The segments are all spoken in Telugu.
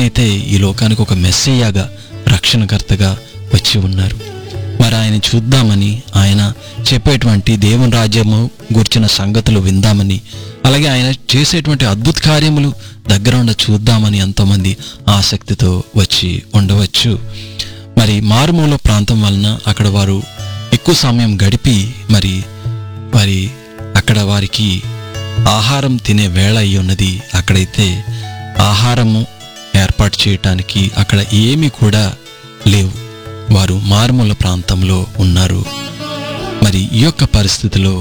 ఆయనైతే ఈ లోకానికి ఒక మెస్సయ్యాగా రక్షణకర్తగా వచ్చి ఉన్నారు మరి ఆయన చూద్దామని ఆయన చెప్పేటువంటి దేవుని రాజ్యము గురించిన సంగతులు విందామని అలాగే ఆయన చేసేటువంటి అద్భుత కార్యములు దగ్గర ఉండ చూద్దామని ఎంతోమంది ఆసక్తితో వచ్చి ఉండవచ్చు మరి మారుమూల ప్రాంతం వలన అక్కడ వారు ఎక్కువ సమయం గడిపి మరి మరి అక్కడ వారికి ఆహారం తినే వేళ అయి ఉన్నది అక్కడైతే ఆహారము ఏర్పాటు చేయటానికి అక్కడ ఏమీ కూడా లేవు వారు మారుమూల ప్రాంతంలో ఉన్నారు మరి ఈ యొక్క పరిస్థితిలో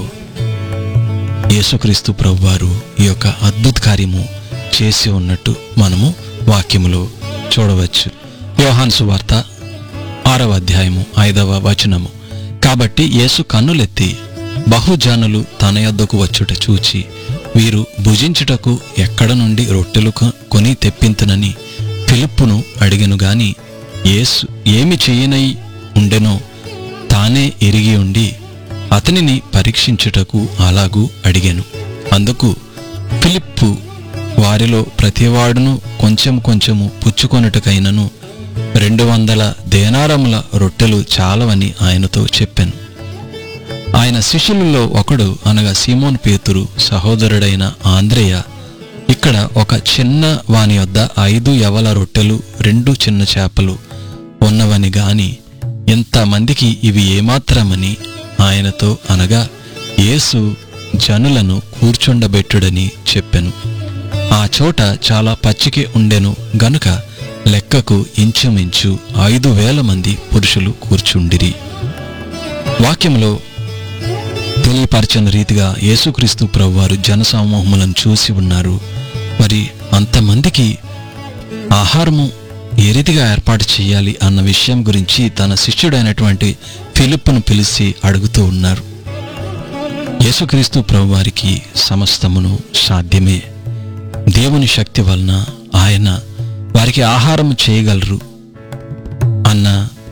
యేసుక్రీస్తు ప్రభువారు ఈ యొక్క అద్భుత కార్యము చేసి ఉన్నట్టు మనము వాక్యములో చూడవచ్చు యోహాను సువార్త ఆరవ అధ్యాయము ఐదవ వచనము కాబట్టి యేసు కన్నులెత్తి బహుజనులు తన యొద్దకు వచ్చుట చూచి వీరు భుజించుటకు ఎక్కడ నుండి రొట్టెలు కొ- కొని తెప్పింతునని ఫిలిప్పును అడిగను గాని యేసు ఏమి చేయనై ఉండెనో తానే ఎరిగి ఉండి అతనిని పరీక్షించుటకు అలాగూ అడిగాను అందుకు ఫిలిప్పు వారిలో ప్రతివాడును కొంచెం కొంచెము పుచ్చుకొనుటకైనను రెండు వందల దేనారముల రొట్టెలు చాలవని ఆయనతో చెప్పాను ఆయన శిష్యులలో ఒకడు అనగా సీమోన్ పేతురు సహోదరుడైన ఆంద్రేయ ఇక్కడ ఒక చిన్న వాని వద్ద ఐదు యవల రొట్టెలు రెండు చిన్న చేపలు ఉన్నవని గాని ఇంతమందికి ఇవి ఏమాత్రమని ఆయనతో అనగా యేసు జనులను కూర్చుండబెట్టుడని చెప్పెను ఆ చోట చాలా పచ్చికే ఉండెను గనుక లెక్కకు ఇంచుమించు ఐదు వేల మంది పురుషులు కూర్చుండిరి వాక్యంలో తెలియపరచిన రీతిగా యేసుక్రీస్తు ప్రభువారు జనసమూహములను చూసి ఉన్నారు మరి అంతమందికి ఆహారము ఏ రీతిగా ఏర్పాటు చేయాలి అన్న విషయం గురించి తన శిష్యుడైనటువంటి ఫిలిప్పును పిలిచి అడుగుతూ ఉన్నారు యేసుక్రీస్తు ప్రభువారికి సమస్తమును సాధ్యమే దేవుని శక్తి వలన ఆయన వారికి ఆహారం చేయగలరు అన్న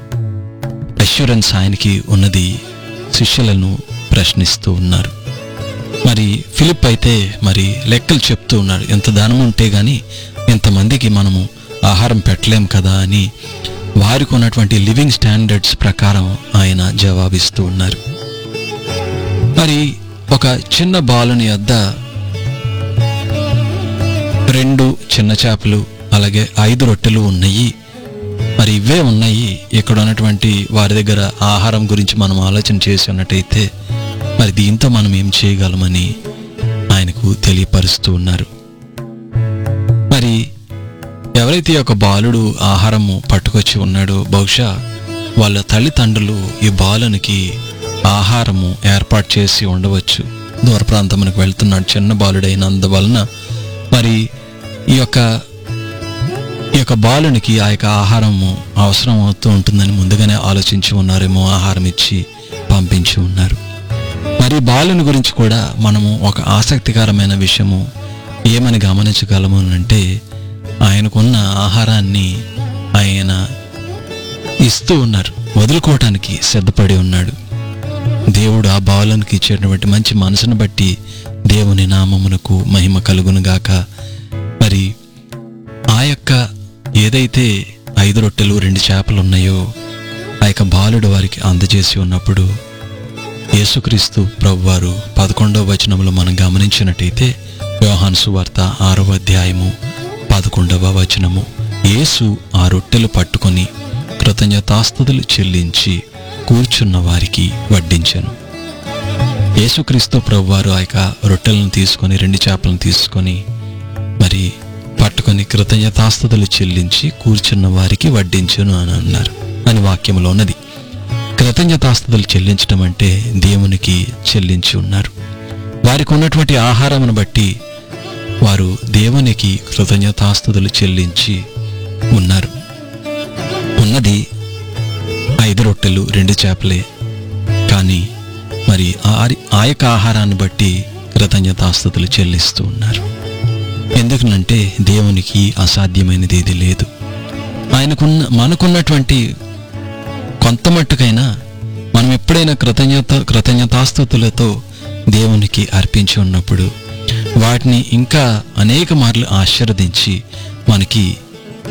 అష్యూరెన్స్ ఆయనకి ఉన్నది శిష్యులను ప్రశ్నిస్తూ ఉన్నారు మరి ఫిలిప్ అయితే మరి లెక్కలు చెప్తూ ఉన్నాడు ఎంత ధనం ఉంటే గాని ఇంతమందికి మనము ఆహారం పెట్టలేం కదా అని వారికి ఉన్నటువంటి లివింగ్ స్టాండర్డ్స్ ప్రకారం ఆయన జవాబిస్తూ ఉన్నారు మరి ఒక చిన్న బాలుని వద్ద రెండు చిన్న చేపలు అలాగే ఐదు రొట్టెలు ఉన్నాయి మరి ఇవే ఉన్నాయి ఇక్కడ ఉన్నటువంటి వారి దగ్గర ఆహారం గురించి మనం ఆలోచన చేసి ఉన్నట్టయితే మరి దీంతో మనం ఏం చేయగలమని ఆయనకు తెలియపరుస్తూ ఉన్నారు మరి ఎవరైతే ఈ యొక్క బాలుడు ఆహారము పట్టుకొచ్చి ఉన్నాడో బహుశా వాళ్ళ తల్లిదండ్రులు ఈ బాలునికి ఆహారము ఏర్పాటు చేసి ఉండవచ్చు దూర ప్రాంతమునకు వెళ్తున్నాడు చిన్న బాలుడైనందువలన మరి ఈ యొక్క ఈ యొక్క బాలునికి ఆ యొక్క ఆహారము అవసరం అవుతూ ఉంటుందని ముందుగానే ఆలోచించి ఉన్నారేమో ఆహారం ఇచ్చి పంపించి ఉన్నారు మరి బాలుని గురించి కూడా మనము ఒక ఆసక్తికరమైన విషయము ఏమని గమనించగలము అంటే ఆయనకున్న ఆహారాన్ని ఆయన ఇస్తూ ఉన్నారు వదులుకోవటానికి సిద్ధపడి ఉన్నాడు దేవుడు ఆ బాలునికి ఇచ్చేటువంటి మంచి మనసును బట్టి దేవుని నామమునకు మహిమ కలుగునుగాక మరి ఆ యొక్క ఏదైతే ఐదు రొట్టెలు రెండు చేపలు ఉన్నాయో ఆ యొక్క బాలుడు వారికి అందజేసి ఉన్నప్పుడు యేసుక్రీస్తు ప్రభువారు పదకొండవ వచనంలో మనం గమనించినట్టయితే యోహాను సువార్త ఆరవ అధ్యాయము పదకొండవ వచనము యేసు ఆ రొట్టెలు పట్టుకొని కృతజ్ఞతాస్తుతులు చెల్లించి కూర్చున్న వారికి వడ్డించెను యేసుక్రీస్తు ప్రభువారు ఆ యొక్క రొట్టెలను తీసుకొని రెండు చేపలను తీసుకొని మరి పట్టుకొని కృతజ్ఞతాస్తుతులు చెల్లించి కూర్చున్న వారికి వడ్డించును అని అన్నారు అని వాక్యంలో ఉన్నది కృతజ్ఞతాస్తుతులు చెల్లించడం అంటే దేవునికి చెల్లించి ఉన్నారు వారికి ఉన్నటువంటి ఆహారమును బట్టి వారు దేవునికి కృతజ్ఞతాస్తుతులు చెల్లించి ఉన్నారు ఉన్నది ఐదు రొట్టెలు రెండు చేపలే కానీ మరి ఆ ఆ యొక్క ఆహారాన్ని బట్టి కృతజ్ఞతాస్తుతులు చెల్లిస్తూ ఉన్నారు ఎందుకనంటే దేవునికి అసాధ్యమైనది ఏది లేదు ఆయనకున్న మనకున్నటువంటి కొంత మట్టుకైనా మనం ఎప్పుడైనా కృతజ్ఞత కృతజ్ఞతాస్తుతులతో దేవునికి అర్పించి ఉన్నప్పుడు వాటిని ఇంకా అనేక మార్లు ఆశీర్వదించి మనకి